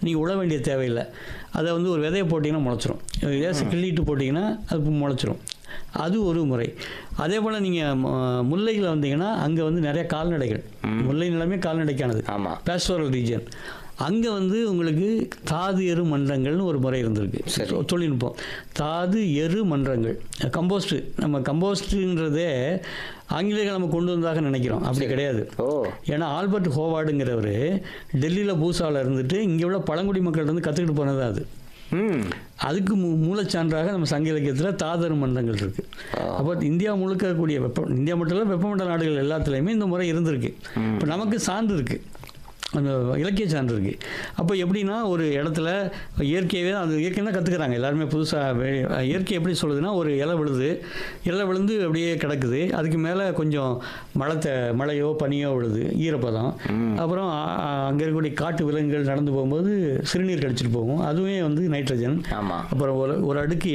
நீங்கள் உழ வேண்டிய தேவையில்லை அதை வந்து ஒரு விதையை போட்டிங்கன்னா முளைச்சிரும் லேசு கிள்ளிட்டு போட்டிங்கன்னா அது முளைச்சிரும் அது ஒரு முறை அதே போல் நீங்கள் முல்லையில் வந்தீங்கன்னா அங்கே வந்து நிறைய கால்நடைகள் முல்லை நிலமே கால்நடைக்கானது ஆமா. பேஸ்டோரல் ரீஜன் அங்கே வந்து உங்களுக்கு தாது எரு மன்றங்கள்னு ஒரு முறை இருந்திருக்கு சரி. தொ- தொழில்நுட்பம் தாது எரு மன்றங்கள் கம்போஸ்ட்டு நம்ம கம்போஸ்ட்டுன்றதே ஆங்கிலேயர்கள் நம்ம கொண்டு வந்ததாக நினைக்கிறோம் அப்படி கிடையாது ஓ ஏன்னா ஆல்பர்ட் ஹோவார்டுங்கிறவர் டெல்லியில் பூசாவில் இருந்துட்டு இங்கே உள்ள பழங்குடி மக்கள்கிட்ட இருந்து கற்றுக்கிட்டு போனது அது ம் அதுக்கு மூ மூலச்சான்றாக நம்ம சங்க இலக்கியத்தில் தாதரு மன்றங்கள் இருக்கு அப்போ இந்தியா முழுக்க இருக்கக்கூடிய வெப்ப இந்தியா மட்டும் இல்லை வெப்பமண்டல நாடுகள் எல்லாத்துலேயுமே இந்த முறை இருந்திருக்கு இப்போ நமக்கு சான்று இருக்கு அந்த இலக்கிய சான்று இருக்கு அப்போ எப்படின்னா ஒரு இடத்துல இயற்கையவே அது இயற்கை தான் கற்றுக்குறாங்க எல்லாருமே புதுசாக இயற்கை எப்படி சொல்லுதுன்னா ஒரு இலை விழுது இலை விழுந்து அப்படியே கிடக்குது அதுக்கு மேலே கொஞ்சம் மழை த- மழையோ பனியோ விழுது ஈரப்பதம் அப்புறம் அங்கே இருக்கக்கூடிய காட்டு விலங்குகள் நடந்து போகும்போது சிறுநீர் கடிச்சிட்டு போகும் அதுவே வந்து நைட்ரஜன் ஆமா அப்புறம் ஒரு ஒரு அடுக்கு